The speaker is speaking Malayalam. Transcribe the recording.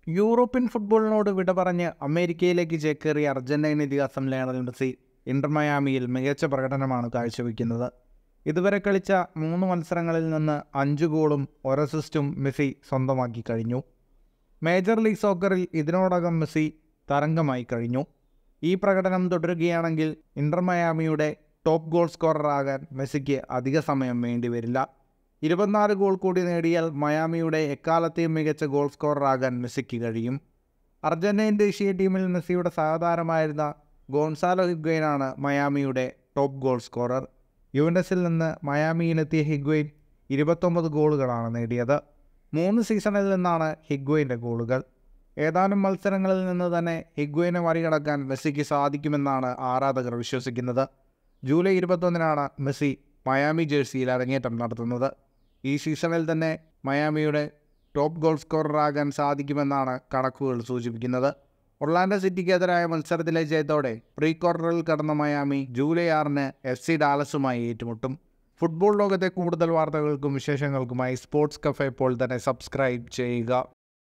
യൂറോപ്യൻ ഫുട്ബോളിനോട് വിട പറഞ്ഞ് അമേരിക്കയിലേക്ക് ചേക്കേറിയ അർജന്റീൻ ഇതിഹാസം ലയണൽ മെസ്സി ഇന്റർ മയാമിയിൽ മികച്ച പ്രകടനമാണ് കാഴ്ചവെക്കുന്നത് ഇതുവരെ കളിച്ച മൂന്ന് മത്സരങ്ങളിൽ നിന്ന് അഞ്ച് ഗോളും ഒരസിസ്റ്റും മെസ്സി സ്വന്തമാക്കി കഴിഞ്ഞു മേജർ ലീഗ് സോക്കറിൽ ഇതിനോടകം മെസ്സി തരംഗമായി കഴിഞ്ഞു ഈ പ്രകടനം തുടരുകയാണെങ്കിൽ ഇന്റർ മയാമിയുടെ ടോപ്പ് ഗോൾ സ്കോററാകാൻ മെസ്സിക്ക് അധിക സമയം വേണ്ടിവരില്ല ഇരുപത്തിനാല് ഗോൾ കൂടി നേടിയാൽ മയാമിയുടെ എക്കാലത്തെയും മികച്ച ഗോൾ സ്കോററാകാൻ മെസ്സിക്ക് കഴിയും അർജന്റീൻ ദേശീയ ടീമിൽ മെസ്സിയുടെ സഹതാരമായിരുന്ന ഗോൺസാലോ ഹിഗ്വൈനാണ് മയാമിയുടെ ടോപ്പ് ഗോൾ സ്കോറർ യുവൻഡസിൽ നിന്ന് മയാമിയിലെത്തിയ ഹിഗ്വൈൻ ഇരുപത്തൊമ്പത് ഗോളുകളാണ് നേടിയത് മൂന്ന് സീസണിൽ നിന്നാണ് ഹിഗ്വൈൻ്റെ ഗോളുകൾ ഏതാനും മത്സരങ്ങളിൽ നിന്ന് തന്നെ ഹിഗ്വൈനെ മറികടക്കാൻ മെസ്സിക്ക് സാധിക്കുമെന്നാണ് ആരാധകർ വിശ്വസിക്കുന്നത് ജൂലൈ ഇരുപത്തൊന്നിനാണ് മെസ്സി മയാമി ജേഴ്സിയിൽ അരങ്ങേറ്റം നടത്തുന്നത് ഈ സീസണിൽ തന്നെ മയാമിയുടെ ടോപ്പ് ഗോൾ സ്കോററാകാൻ സാധിക്കുമെന്നാണ് കണക്കുകൾ സൂചിപ്പിക്കുന്നത് ഒർലാൻഡോ സിറ്റിക്കെതിരായ മത്സരത്തിലെ ജയത്തോടെ പ്രീ ക്വാർട്ടറിൽ കടന്ന മയാമി ജൂലൈ ആറിന് എഫ് സി ഡാലസുമായി ഏറ്റുമുട്ടും ഫുട്ബോൾ ലോകത്തെ കൂടുതൽ വാർത്തകൾക്കും വിശേഷങ്ങൾക്കുമായി സ്പോർട്സ് കഫേ ഇപ്പോൾ തന്നെ സബ്സ്ക്രൈബ് ചെയ്യുക